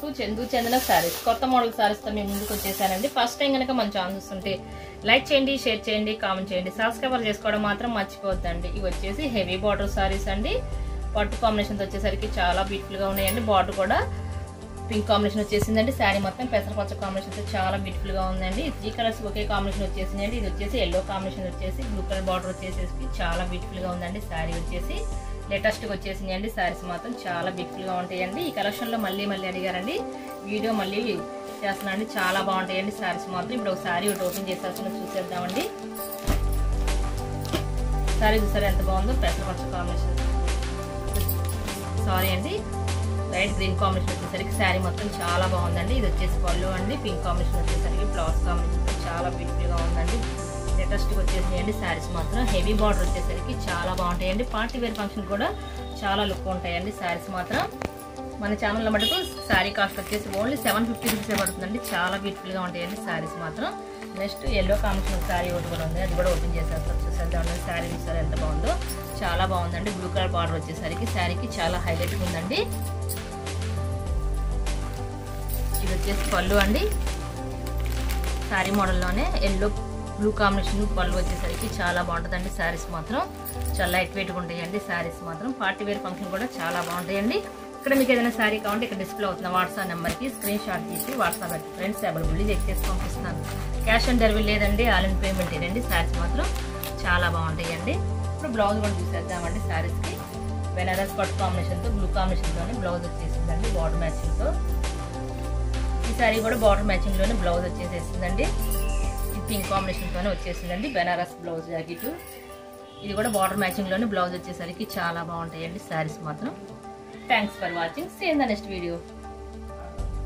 చందు చందన శారీస్ కొత్త మోడల్ శారీస్ తో మేము ముందుకు వచ్చేసానండి ఫస్ట్ టైం కనుక మన ఛానల్ చూస్తుంటే లైక్ చేయండి షేర్ చేయండి కామెంట్ చేయండి సబ్స్క్రైబర్ చేసుకోవడం మాత్రం మర్చిపోవద్దండి ఇవి వచ్చేసి హెవీ బార్డర్ శారీస్ అండి పట్టు కాంబినేషన్తో వచ్చేసరికి చాలా బ్యూటిఫుల్ గా ఉన్నాయండి బార్డర్ కూడా పింక్ కాంబినేషన్ వచ్చేసిందండి శారీ మొత్తం పెసరపచ్చ కాంబినేషన్ తో చాలా బ్యూటిఫుల్ గా ఉందండి త్రీ కలర్స్ ఒకే కాంబినేషన్ వచ్చేసిందండి ఇది వచ్చేసి ఎల్లో కాంబినేషన్ వచ్చేసి బ్లూ కలర్ బార్డర్ వచ్చేసేసి చాలా బ్యూటిఫుల్ గా ఉందండి శారీ వచ్చేసి లేటెస్ట్ గా వచ్చేసింది అండి శారీస్ మాత్రం చాలా బ్యూటిఫుల్ గా ఉంటాయండి ఈ కలెక్షన్ లో మళ్ళీ మళ్ళీ అడిగారండి వీడియో మళ్ళీ చేస్తున్నానండి చాలా బాగుంటాయండి శారీస్ మాత్రం ఇప్పుడు ఒక శారీ ఒకటి ఓపెన్ చేసేస్తున్నా చూసేద్దామండి శారీ చూసారా ఎంత బాగుందో పెసరపచ్చ కాంబినేషన్ సారీ అండి లైట్ గ్రీన్ కాంబినేషన్ వచ్చేసరికి శారీ మొత్తం చాలా బాగుందండి ఇది వచ్చేసి పళ్ళు అండి పింక్ కాంబినేషన్ వచ్చేసరికి బ్లౌజ్ కాంబినేషన్ చాలా బ్యూటిఫుల్ గా ఉందండి లేటెస్ట్ వచ్చేసినాయండి శారీస్ మాత్రం హెవీ బార్డర్ వచ్చేసరికి చాలా బాగుంటాయండి పార్టీ వేర్ ఫంక్షన్ కూడా చాలా లుక్ ఉంటాయండి శారీస్ మాత్రం మన ఛానల్లో మటుకు శారీ కాస్ట్ వచ్చేసి ఓన్లీ సెవెన్ ఫిఫ్టీ రూపీస్ పడుతుందండి చాలా బ్యూటిఫుల్ గా ఉంటాయండి శారీస్ మాత్రం నెక్స్ట్ ఎల్లో కాంబినేషన్ శారీ ఒకటి కూడా ఉంది అది కూడా ఓపెన్ చేసేస్తారు చూసేద్దాం శారీ చూసారు ఎంత బాగుందో చాలా బాగుందండి బ్లూ కలర్ బార్డర్ వచ్చేసరికి శారీకి చాలా హైలైట్ ఉందండి ఇది వచ్చేసి పళ్ళు అండి శారీ మోడల్లోనే ఎల్లో బ్లూ కాంబినేషన్ పళ్ళు వచ్చేసరికి చాలా బాగుంటుందండి శారీస్ మాత్రం చాలా లైట్ వెయిట్గా ఉంటాయండి శారీస్ మాత్రం పార్టీ వేర్ ఫంక్షన్ కూడా చాలా బాగుంటాయండి ఇక్కడ మీకు ఏదైనా శారీ కావాలంటే ఇక్కడ డిస్ప్లే అవుతున్న వాట్సాప్ నెంబర్కి స్క్రీన్ షాట్ తీసి వాట్సాప్ పెట్టి ఫ్రెండ్స్ అవైలబుల్ చెక్ చేసి పంపిస్తున్నాను క్యాష్ ఆన్ డెలివరీ లేదండి ఆల్ ఇన్ పేమెంట్ ఏనండి శారీస్ మాత్రం చాలా బాగుంటాయండి ఇప్పుడు బ్లౌజ్ కూడా చూసేద్దామండి శారీస్కి బెనారస్ పట్టు కాంబినేషన్తో బ్లూ కాంబినేషన్తోనే బ్లౌజ్ వచ్చేసిందండి బార్డర్ మ్యాచింగ్తో ఈ శారీ కూడా బార్డర్ మ్యాచింగ్లోనే బ్లౌజ్ వచ్చేసేసిందండి ఇది పింక్ కాంబినేషన్తోనే వచ్చేసిందండి బెనారస్ బ్లౌజ్ జాకెట్ ఇది కూడా బార్డర్ మ్యాచింగ్లోనే బ్లౌజ్ వచ్చేసరికి చాలా బాగుంటాయండి శారీస్ మాత్రం thanks for watching same the next video